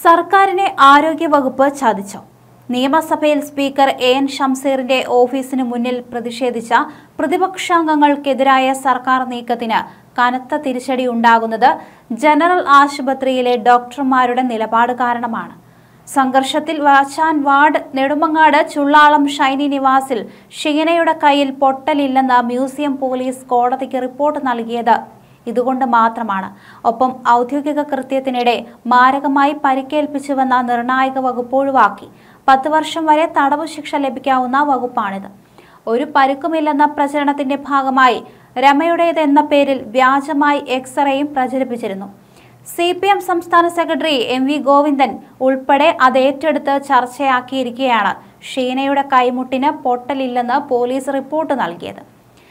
സർക്കാരിനെ ആരോഗ്യവകുപ്പ് ചതിച്ചോ നിയമസഭയിൽ സ്പീക്കർ എ എൻ ഷംസീറിന്റെ ഓഫീസിന് മുന്നിൽ പ്രതിഷേധിച്ച പ്രതിപക്ഷാംഗങ്ങൾക്കെതിരായ സർക്കാർ നീക്കത്തിന് കനത്ത തിരിച്ചടി ഉണ്ടാകുന്നത് ജനറൽ ആശുപത്രിയിലെ ഡോക്ടർമാരുടെ നിലപാട് കാരണമാണ് സംഘർഷത്തിൽ വാച്ചാൻ വാർഡ് നെടുമങ്ങാട് ചുള്ളാളം ഷൈനി നിവാസിൽ ഷീനയുടെ കയ്യിൽ പൊട്ടലില്ലെന്ന് മ്യൂസിയം പോലീസ് കോടതിക്ക് റിപ്പോർട്ട് നൽകിയത് ഇതുകൊണ്ട് മാത്രമാണ് ഒപ്പം ഔദ്യോഗിക കൃത്യത്തിനിടെ മാരകമായി പരിക്കേൽപ്പിച്ചുവെന്ന നിർണായക വകുപ്പ് ഒഴിവാക്കി പത്ത് വർഷം വരെ തടവു ശിക്ഷ ലഭിക്കാവുന്ന വകുപ്പാണിത് ഒരു പരുക്കുമില്ലെന്ന പ്രചരണത്തിന്റെ ഭാഗമായി രമയുടേതെന്ന പേരിൽ വ്യാജമായി എക്സ്റേയും പ്രചരിപ്പിച്ചിരുന്നു സി പി എം സംസ്ഥാന സെക്രട്ടറി എം വി ഗോവിന്ദൻ ഉൾപ്പെടെ അത് ഏറ്റെടുത്ത് ചർച്ചയാക്കിയിരിക്കെയാണ് ഷീനയുടെ കൈമുട്ടിന് പൊട്ടലില്ലെന്ന് പോലീസ് റിപ്പോർട്ട് നൽകിയത്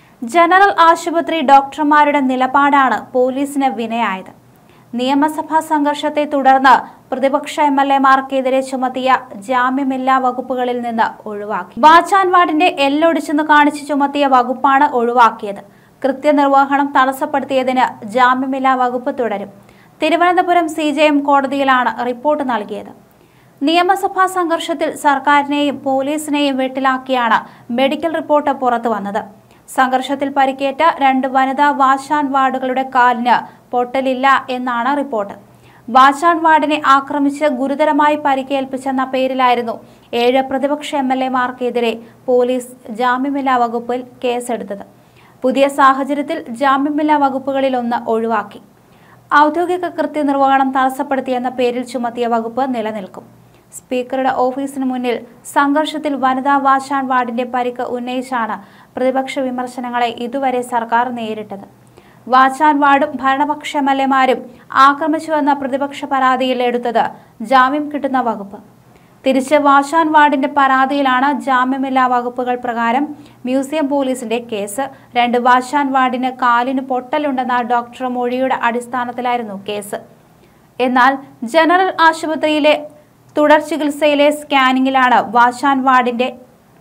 ജനറൽ ആശുപത്രി ഡോക്ടർമാരുടെ നിലപാടാണ് പോലീസിന് വിനയായത് നിയമസഭാ സംഘർഷത്തെ തുടർന്ന് പ്രതിപക്ഷ എം എൽ എമാർക്കെതിരെ ചുമത്തിയ ജാമ്യമില്ലാ വകുപ്പുകളിൽ നിന്ന് ഒഴിവാക്കി ബാച്ചാൻ വാർഡിന്റെ എല്ലൊടിച്ചെന്ന് കാണിച്ച് ചുമത്തിയ വകുപ്പാണ് ഒഴിവാക്കിയത് കൃത്യനിർവഹണം തടസ്സപ്പെടുത്തിയതിന് ജാമ്യമില്ലാ വകുപ്പ് തുടരും തിരുവനന്തപുരം സി ജെ എം കോടതിയിലാണ് റിപ്പോർട്ട് നൽകിയത് നിയമസഭാ സംഘർഷത്തിൽ സർക്കാരിനെയും പോലീസിനെയും വെട്ടിലാക്കിയാണ് മെഡിക്കൽ റിപ്പോർട്ട് പുറത്തു വന്നത് സംഘർഷത്തിൽ പരിക്കേറ്റ രണ്ട് വനിതാ വാശാൻ വാർഡുകളുടെ കാലിന് പൊട്ടലില്ല എന്നാണ് റിപ്പോർട്ട് വാശാൻ വാർഡിനെ ആക്രമിച്ച് ഗുരുതരമായി പരിക്കേൽപ്പിച്ചെന്ന പേരിലായിരുന്നു ഏഴ് പ്രതിപക്ഷ എം എൽ എമാർക്കെതിരെ പോലീസ് ജാമ്യമില്ലാ വകുപ്പിൽ കേസെടുത്തത് പുതിയ സാഹചര്യത്തിൽ ജാമ്യമില്ലാ വകുപ്പുകളിലൊന്ന് ഒഴിവാക്കി ഔദ്യോഗിക കൃത്യനിർവഹണം തടസ്സപ്പെടുത്തിയെന്ന പേരിൽ ചുമത്തിയ വകുപ്പ് നിലനിൽക്കും സ്പീക്കറുടെ ഓഫീസിന് മുന്നിൽ സംഘർഷത്തിൽ വനിതാ വാശാൻ വാർഡിന്റെ പരിക്ക് ഉന്നയിച്ചാണ് പ്രതിപക്ഷ വിമർശനങ്ങളെ ഇതുവരെ സർക്കാർ നേരിട്ടത് വാച്ചാൻ വാർഡും ഭരണപക്ഷ എം എൽ എമാരും ആക്രമിച്ചുവെന്ന പ്രതിപക്ഷ പരാതിയിൽ എടുത്തത് ജാമ്യം കിട്ടുന്ന വകുപ്പ് തിരിച്ച് വാശാൻ വാർഡിന്റെ പരാതിയിലാണ് ജാമ്യമില്ലാ വകുപ്പുകൾ പ്രകാരം മ്യൂസിയം പോലീസിന്റെ കേസ് രണ്ട് വാശാൻ വാർഡിന് കാലിന് പൊട്ടലുണ്ടെന്ന ഡോക്ടർ മൊഴിയുടെ അടിസ്ഥാനത്തിലായിരുന്നു കേസ് എന്നാൽ ജനറൽ ആശുപത്രിയിലെ തുടർ ചികിത്സയിലെ സ്കാനിങ്ങിലാണ് വാശാൻ വാർഡിന്റെ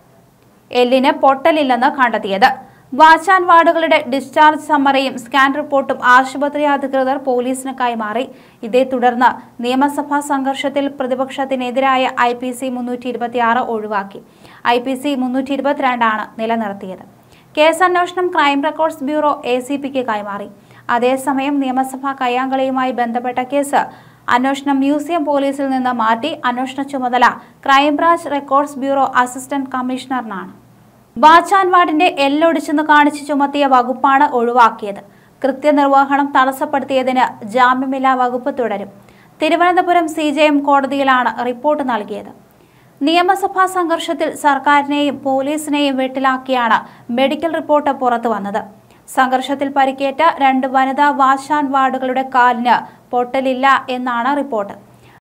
എല്ലിന് പൊട്ടലില്ലെന്ന് കണ്ടെത്തിയത് വാച്ചാൻ വാർഡുകളുടെ ഡിസ്ചാർജ് സമ്മറിയും സ്കാൻ റിപ്പോർട്ടും ആശുപത്രി അധികൃതർ പോലീസിന് കൈമാറി ഇതേ തുടർന്ന് നിയമസഭാ സംഘർഷത്തിൽ പ്രതിപക്ഷത്തിനെതിരായ ഐ പി സി മുന്നൂറ്റി ഇരുപത്തിയാറ് ഒഴിവാക്കി ഐ പി സി മുന്നൂറ്റി ഇരുപത്തിരണ്ടാണ് നിലനിർത്തിയത് കേസ് അന്വേഷണം crime records bureau A C പിക്ക് കൈമാറി അതേസമയം നിയമസഭാ കയ്യാങ്കളിയുമായി ബന്ധപ്പെട്ട കേസ് അന്വേഷണം മ്യൂസിയം പോലീസിൽ നിന്ന് മാറ്റി അന്വേഷണ ചുമതല ക്രൈംബ്രാഞ്ച് റെക്കോർഡ്സ് ബ്യൂറോ അസിസ്റ്റന്റ് കമ്മീഷണറിനാണ് വാച്ചാൻ വാർഡിന്റെ എല്ലൊടിച്ചെന്ന് കാണിച്ച് ചുമത്തിയ വകുപ്പാണ് ഒഴിവാക്കിയത് കൃത്യനിർവഹണം തടസ്സപ്പെടുത്തിയതിന് ജാമ്യമില്ലാ വകുപ്പ് തുടരും തിരുവനന്തപുരം സി ജെ എം കോടതിയിലാണ് റിപ്പോർട്ട് നൽകിയത് നിയമസഭാ സംഘർഷത്തിൽ സർക്കാരിനെയും പോലീസിനെയും വെട്ടിലാക്കിയാണ് മെഡിക്കൽ റിപ്പോർട്ട് പുറത്തു വന്നത് സംഘർഷത്തിൽ പരിക്കേറ്റ രണ്ട് വനിതാ വാശാൻ വാർഡുകളുടെ കാലിന് പൊട്ടലില്ല എന്നാണ് റിപ്പോർട്ട്